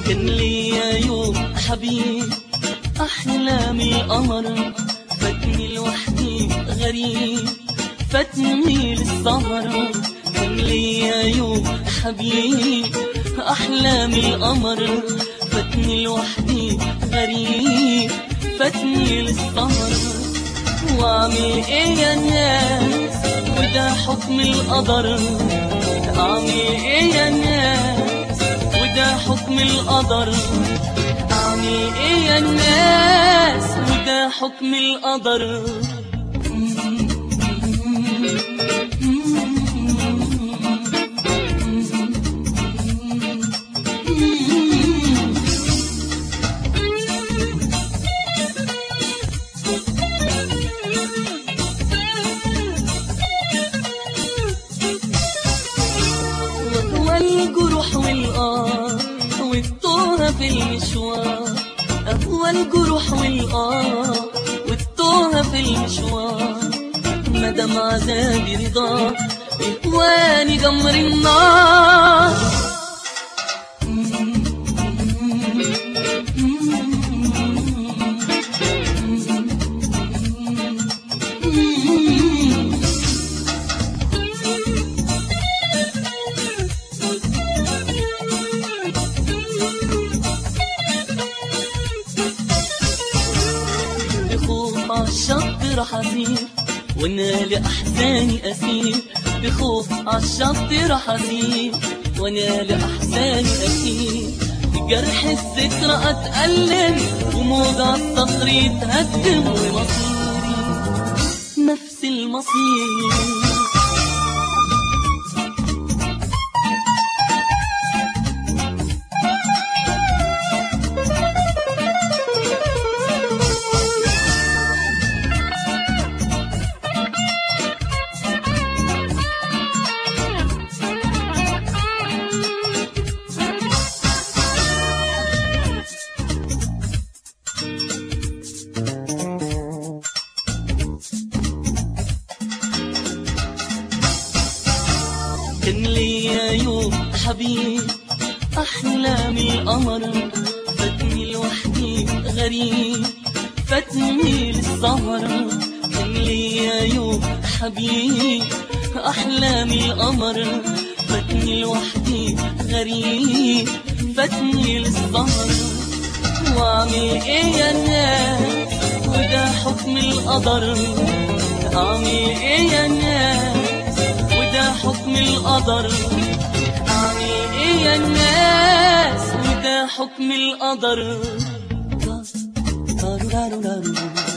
كان ليا يوم حبيب أحلامي قمر فاتني لوحدي غريب فاتني للسهر كان ليا يوم حبيب أحلامي القمر فاتني لوحدي غريب فاتني للسهر واعمل ايه يا ناس وده حكم القدر اعمل ايه يا ناس وده حكم القدر اعمل ايه يا ناس وده حكم القدر والجروح والآه والتوه في المشوار أهوى الجروح والآه والتوه في المشوار مدام عذابي رضا إخواني جمر النار بخوف عالشط راح أسير وانا لأحزاني أسير بخوف عالشط راح أسير وانا لأحزاني أسير جرح الذكرى أتألم وموجع الصخر يتهدم ومصيري نفس المصير كان ليا يوم حبيب أحلامي قمر فاتني لوحدي غريب فاتني للسهر كان ليا يوم حبيب أحلامي قمر فاتني لوحدي غريب فاتني للسهر واعمل ايه يا ناس وده حكم القدر اعمل ايه يا ناس وده حكم القدر اعمل ايه يا ناس وده حكم القدر